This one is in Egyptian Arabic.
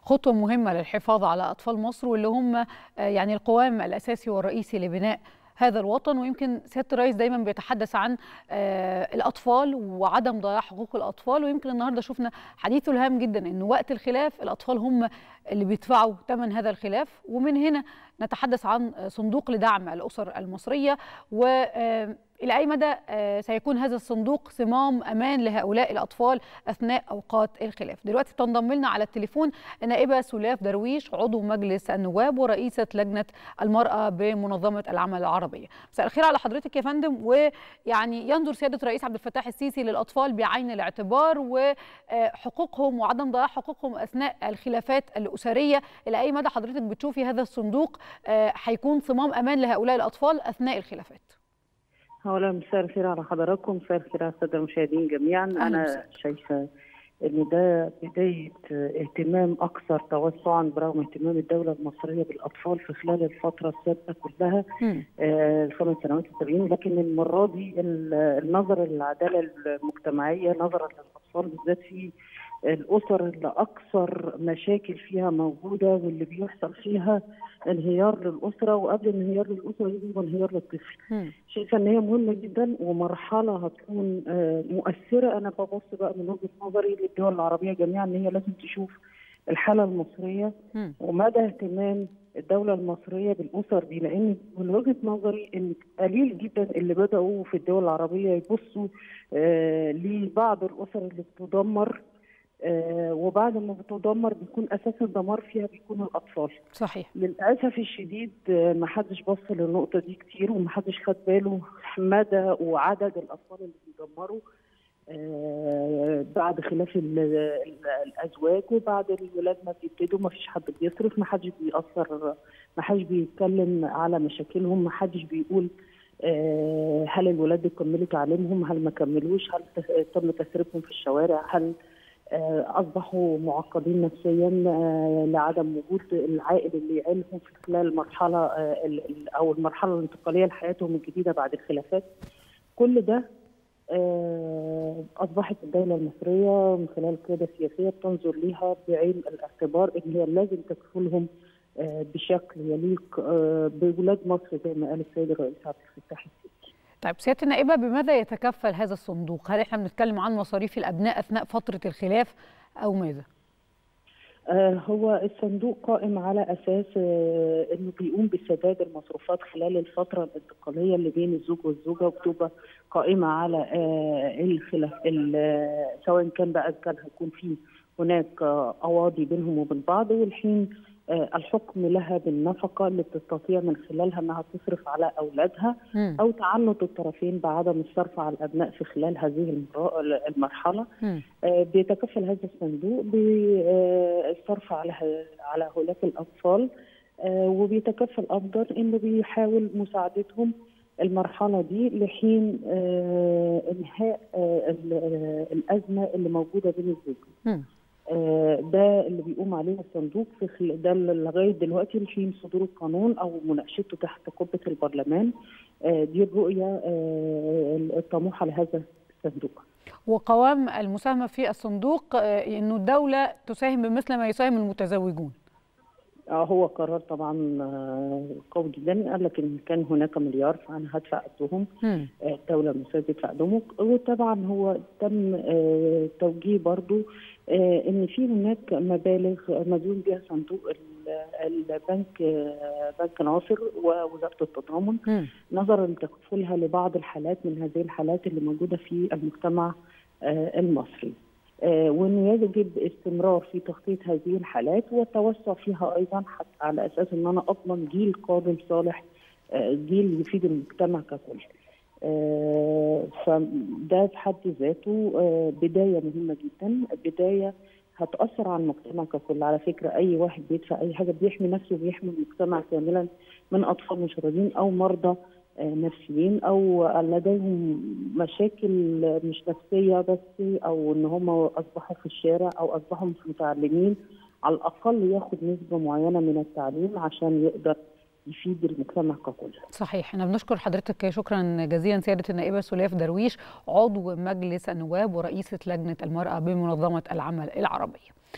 خطوة مهمة للحفاظ على أطفال مصر واللي هم يعني القوام الأساسي والرئيسي لبناء هذا الوطن ويمكن سياده الرئيس دايما بيتحدث عن الاطفال وعدم ضياع حقوق الاطفال ويمكن النهارده شفنا حديثه الهام جدا انه وقت الخلاف الاطفال هم اللي بيدفعوا ثمن هذا الخلاف ومن هنا نتحدث عن صندوق لدعم الاسر المصريه و إلى أي مدى سيكون هذا الصندوق صمام أمان لهؤلاء الأطفال أثناء أوقات الخلاف دلوقتي تنضم لنا على التليفون النائبة سلاف درويش عضو مجلس النواب ورئيسة لجنة المرأة بمنظمة العمل العربية مساء الخير على حضرتك يا فندم ويعني ينظر سيادة الرئيس عبد الفتاح السيسي للأطفال بعين الاعتبار وحقوقهم وعدم ضياع حقوقهم أثناء الخلافات الأسرية إلى أي مدى حضرتك بتشوفي هذا الصندوق هيكون صمام أمان لهؤلاء الأطفال أثناء الخلافات اولا مساء الخير على حضراتكم مساء الخير على الساده المشاهدين جميعا انا مساء. شايفه ان ده بدايه اهتمام اكثر توسعا برغم اهتمام الدوله المصريه بالاطفال في خلال الفتره السابقه كلها آه، الخمس سنوات السابقين لكن المره دي النظر للعداله المجتمعيه نظرا للاطفال بالذات في الاسر اللي اكثر مشاكل فيها موجوده واللي بيحصل فيها انهيار للاسره وقبل انهيار للاسره يجي انهيار للطفل. شايفه ان هي مهمه جدا ومرحله هتكون مؤثره انا ببص بقى من وجهه نظري للدول العربيه جميعا ان هي لازم تشوف الحاله المصريه ومدى اهتمام الدولة المصرية بالأسر دي لأن من وجهة نظري إن قليل جدا اللي بدأوا في الدول العربية يبصوا آه لبعض الأسر اللي بتدمر آه وبعد ما بتدمر بيكون اساس الدمار فيها بيكون الاطفال. صحيح. للاسف الشديد آه ما حدش بص للنقطه دي كتير وما حدش خد باله مدى وعدد الاطفال اللي بيدمروا آه بعد خلاف الازواج وبعد الولاد ما بيبتدوا ما فيش حد بيصرف ما حدش بيأثر ما حدش بيتكلم على مشاكلهم ما حدش بيقول هل الولاد دي كملوا تعليمهم هل ما كملوش هل تم تسريبهم في الشوارع هل اصبحوا معقدين نفسيا لعدم وجود العائل اللي يعينهم في خلال المرحله او المرحله الانتقاليه لحياتهم الجديده بعد الخلافات كل ده اصبحت الدوله المصريه من خلال قياده سياسيه بتنظر ليها بعين الاعتبار ان هي لازم تكفلهم بشكل يليق بولاد مصر زي ما قال السيد الرئيس عبد الفتاح السيسي. طيب سياده النائبه بماذا يتكفل هذا الصندوق؟ هل احنا بنتكلم عن مصاريف الابناء اثناء فتره الخلاف او ماذا؟ آه هو الصندوق قائم على اساس آه انه بيقوم بسداد المصروفات خلال الفتره الانتقاليه اللي بين الزوج والزوجه وبتبقى قائمه على آه الخلاف سواء كان بقى كان هيكون في هناك اواضي بينهم وبين بعض والحين الحكم لها بالنفقة اللي بتستطيع من خلالها أنها تصرف على أولادها م. أو تعنت الطرفين بعدم الصرف على الأبناء في خلال هذه المرحلة م. بيتكفل هذا الصندوق بالصرف على على هؤلاء الأطفال وبيتكفل أيضا أنه بيحاول مساعدتهم المرحلة دي لحين إنهاء الأزمة اللي موجودة بين الزوجين. آه ده اللي بيقوم عليه الصندوق في خل... ده لغايه دلوقتي الحين صدور القانون او مناقشته تحت قبه البرلمان آه دي الرؤيه آه الطموحه لهذا الصندوق. وقوام المساهمه في الصندوق انه الدوله تساهم بمثل ما يساهم المتزوجون. اه هو قرار طبعا قوي جدا قال لك ان كان هناك مليار فانا هدفع قدهم الدوله المصريه تدفع قدهم وطبعا هو تم توجيه برضو ان في هناك مبالغ مديون بها صندوق البنك بنك ناصر ووزاره التضامن نظرا لتكفلها لبعض الحالات من هذه الحالات اللي موجوده في المجتمع المصري. آه وانه يجب استمرار في تغطيه هذه الحالات والتوسع فيها ايضا حتى على اساس ان انا اضمن جيل قادم صالح آه جيل يفيد المجتمع ككل. آه فده في حد ذاته بدايه مهمه جدا، بدايه هتاثر على المجتمع ككل، على فكره اي واحد بيدفع اي حاجه بيحمي نفسه وبيحمي المجتمع كاملا من اطفال مشردين او مرضى نفسيين او لديهم مشاكل مش نفسيه بس او ان هم اصبحوا في الشارع او اصبحوا مش متعلمين على الاقل ياخد نسبه معينه من التعليم عشان يقدر يفيد المجتمع ككل. صحيح، احنا بنشكر حضرتك شكرا جزيلا سياده النائبه سلاف درويش عضو مجلس النواب ورئيسه لجنه المراه بمنظمه العمل العربيه.